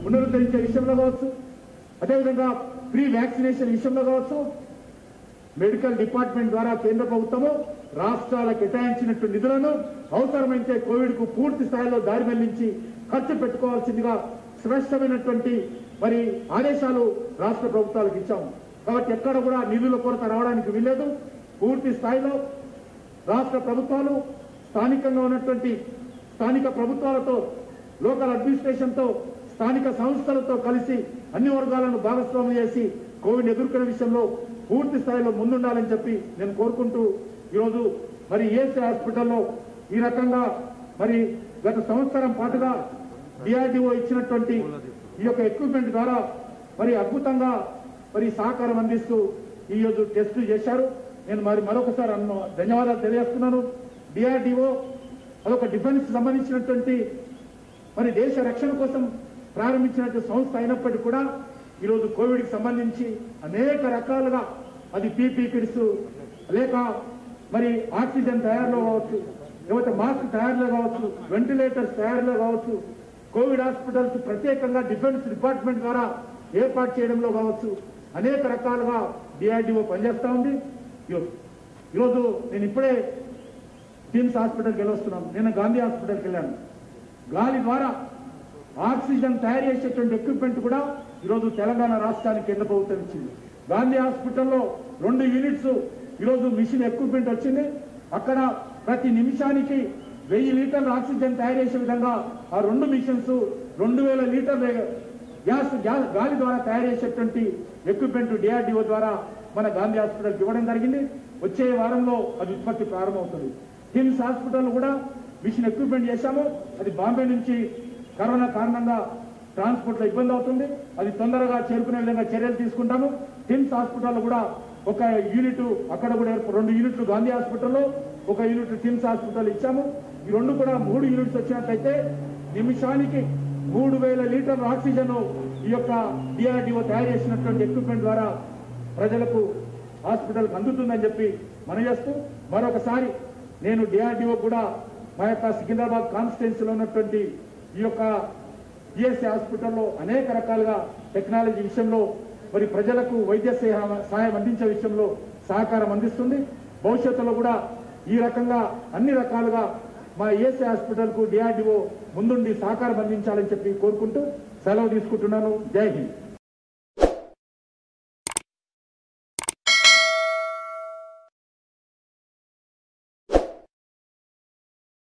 పునరుద్ధరించే విషయంలో కావచ్చు అదేవిధంగా ఫ్రీ వ్యాక్సినేషన్ విషయంలో కావచ్చు మెడికల్ డిపార్ట్మెంట్ ద్వారా కేంద్ర ప్రభుత్వము రాష్ట్రాలకు కేటాయించినట్టు నిధులను అవసరమైతే కోవిడ్ కు పూర్తి స్థాయిలో దారి మళ్లించి ఖర్చు పెట్టుకోవాల్సిందిగా స్పష్టమైనటువంటి మరి ఆదేశాలు రాష్ట్ర ప్రభుత్వాలకు ఇచ్చాము కాబట్టి ఎక్కడ కూడా నిధుల కొరత రావడానికి వీల్లేదు పూర్తి స్థాయిలో రాష్ట్ర ప్రభుత్వాలు స్థానికంగా ఉన్నటువంటి స్థానిక ప్రభుత్వాలతో లోకల్ అడ్మినిస్ట్రేషన్ తో స్థానిక సంస్థలతో కలిసి అన్ని వర్గాలను భాగస్వామ్యం చేసి కోవిడ్ ఎదుర్కొనే విషయంలో పూర్తి స్థాయిలో ముందుండాలని చెప్పి నేను కోరుకుంటూ ఈరోజు మరి ఏసీ హాస్పిటల్లో ఈ రకంగా మరి గత సంవత్సరం పాటుగా డిఆర్డిఓ ఇచ్చినటువంటి ఈ యొక్క ఎక్విప్మెంట్ ద్వారా మరి అద్భుతంగా మరి సహకారం అందిస్తూ ఈ రోజు టెస్టులు చేశారు నేను మరి మరొకసారి అన్న ధన్యవాదాలు తెలియజేస్తున్నాను డిఆర్డిఓ అదొక డిఫెన్స్ సంబంధించినటువంటి మరి దేశ రక్షణ కోసం ప్రారంభించినటువంటి సంస్థ అయినప్పటికీ కూడా ఈరోజు కోవిడ్ కి సంబంధించి అనేక రకాలుగా అది పీపీ కిట్స్ లేక మరి ఆక్సిజన్ తయారులో కావచ్చు లేకపోతే మాస్క్ తయారులో కావచ్చు వెంటిలేటర్స్ తయారులో కావచ్చు కోవిడ్ హాస్పిటల్స్ ప్రత్యేకంగా డిఫెన్స్ డిపార్ట్మెంట్ ద్వారా ఏర్పాటు చేయడంలో కావచ్చు అనేక రకాలుగా డిఆర్డిఓ పనిచేస్తా ఉంది ఈరో- ఈరోజు నేను ఇప్పుడే టిమ్స్ హాస్పిటల్కి వెళ్ళొస్తున్నాను నేను గాంధీ హాస్పిటల్కి వెళ్ళాను గాలి ద్వారా ఆక్సిజన్ తయారు చేసేటువంటి ఎక్విప్మెంట్ కూడా ఈరోజు తెలంగాణ రాష్ట్రానికి కేంద్ర ప్రభుత్వం ఇచ్చింది గాంధీ హాస్పిటల్లో రెండు యూనిట్స్ ఈరోజు మిషన్ ఎక్విప్మెంట్ వచ్చింది అక్కడ ప్రతి నిమిషానికి వెయ్యి లీటర్ల ఆక్సిజన్ తయారు చేసే విధంగా ఆ రెండు మిషన్స్ రెండు వేల లీటర్ల గ్యాస్ గ్యాస్ గాలి ద్వారా తయారు చేసేటువంటి ఎక్విప్మెంట్ డిఆర్డిఓ ద్వారా మన గాంధీ హాస్పిటల్కి ఇవ్వడం జరిగింది వచ్చే వారంలో అది ఉత్పత్తి ప్రారంభమవుతుంది కిమ్స్ హాస్పిటల్ కూడా మిషన్ ఎక్విప్మెంట్ చేశాము అది బాంబే నుంచి కరోనా కారణంగా ట్రాన్స్పోర్ట్ లో ఇబ్బంది అవుతుంది అది తొందరగా చేరుకునే విధంగా చర్యలు తీసుకుంటాము టిమ్స్ హాస్పిటల్ కూడా ఒక యూనిట్ అక్కడ కూడా ఏర్ప- రెండు యూనిట్లు గాంధీ హాస్పిటల్లో ఒక యూనిట్ టిమ్స్ హాస్పిటల్ ఇచ్చాము ఈ రెండు కూడా మూడు యూనిట్స్ వచ్చినట్లయితే నిమిషానికి మూడు వేల లీటర్ల ఆక్సిజన్ ఈ యొక్క డిఆర్డిఓ తయారు చేసినటువంటి ఎక్విప్మెంట్ ద్వారా ప్రజలకు హాస్పిటల్కి అందుతుందని చెప్పి మనం చేస్తూ మరొకసారి నేను డిఆర్డిఓ కూడా మా యొక్క సికింద్రాబాద్ కాన్స్టిట్యున్సీలో ఉన్నటువంటి ఈ యొక్క ఈఎస్ఐ హాస్పిటల్లో అనేక రకాలుగా టెక్నాలజీ విషయంలో మరి ప్రజలకు వైద్య సహాయ- సహాయం అందించే విషయంలో సహకారం అందిస్తుంది భవిష్యత్తులో కూడా ఈ రకంగా అన్ని రకాలుగా మా ఈఎస్ఐ హాస్పిటల్ కు డిఆర్డిఓ ముందుండి సహకారం అందించాలని చెప్పి కోరుకుంటూ సెలవు తీసుకుంటున్నాను జై హింద్